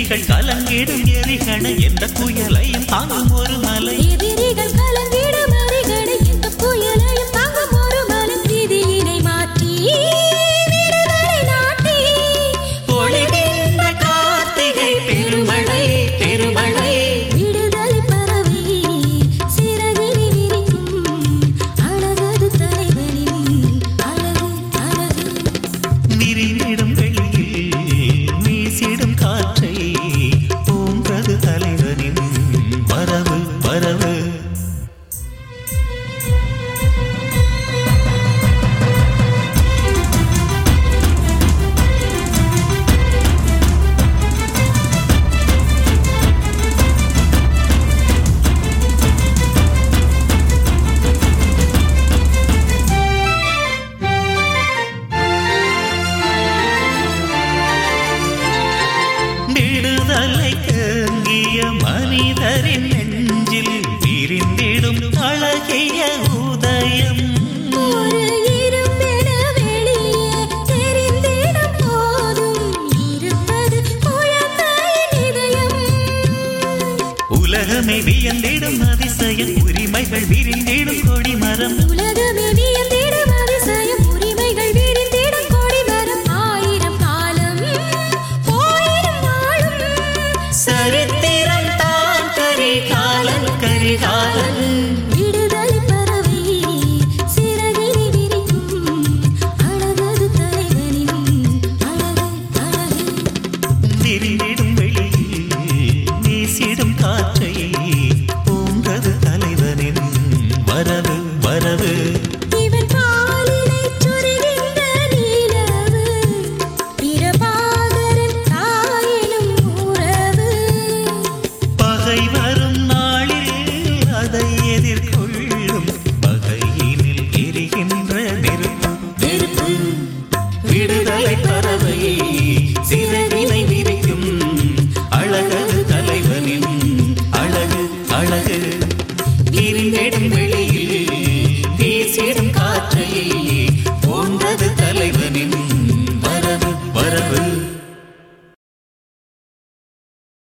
எதிரிகள் கலங்கிடும் எரிகண எந்த புயலையும் தாங்கும் ஒரு மலை எதிரிகள் கலங்கிடும் அரிகடை எந்த புயலையும் தாங்கும் ஒரு மனம் விதியினை மாற்றி விடுதலை நாட்டி பொழிகின்ற கார்த்திகை பெருமழை பெருமழை விடுதலை பறவை சிறகினை விரிக்கும் அழகது தலைவனின் அழகு அழகு விரிந்திடும் வெளியில் வீசிடும் காற்றை போன்றது தலைவனின் வரவு வரவு விடுதலை கேங்கிய மனிதரின் நெஞ்சில் விரிந்திடும் அழகிய உதயம் ஒரு இரும்பென வெளியே தெரிந்திடும் போதும் இருப்பது குழந்தையின் இதயம் உலகமே வியந்திடும் அதிசயம் உரிமைகள் விரிந்திடும் கொடிமரம் உலகமே வியந்திடும் அதிசயம் உரிமைகள் விரிந்திடும் கொடிமரம் ஆயிரம் காலம் போயிடும் நாளும் சரித்திரம் தான் கரிகாலன் கரிகாலன் விடுதலை பறவை சிறகினை விரிக்கும் அழகது தலைவனின் அழகு அழகு விரிந்திடும் வெளியில் வீசிடும் காற்றை போன்றது தலைவனின் வரவு வரவு இவன் பாலினைச் சொரிகின்ற நிலவு, பிரபாகரன் தாயினும் உறவு. பகை வரும் நாளில் அதை எதிர்கொள்ளும் பகையினில் எரிகின்ற நெருப்பு நெருப்பு, விடுதலை பறவை சிறகினை விரிக்கும் அழகது தலைவனின் அழகு அழகு இருநெடும் வெளியில்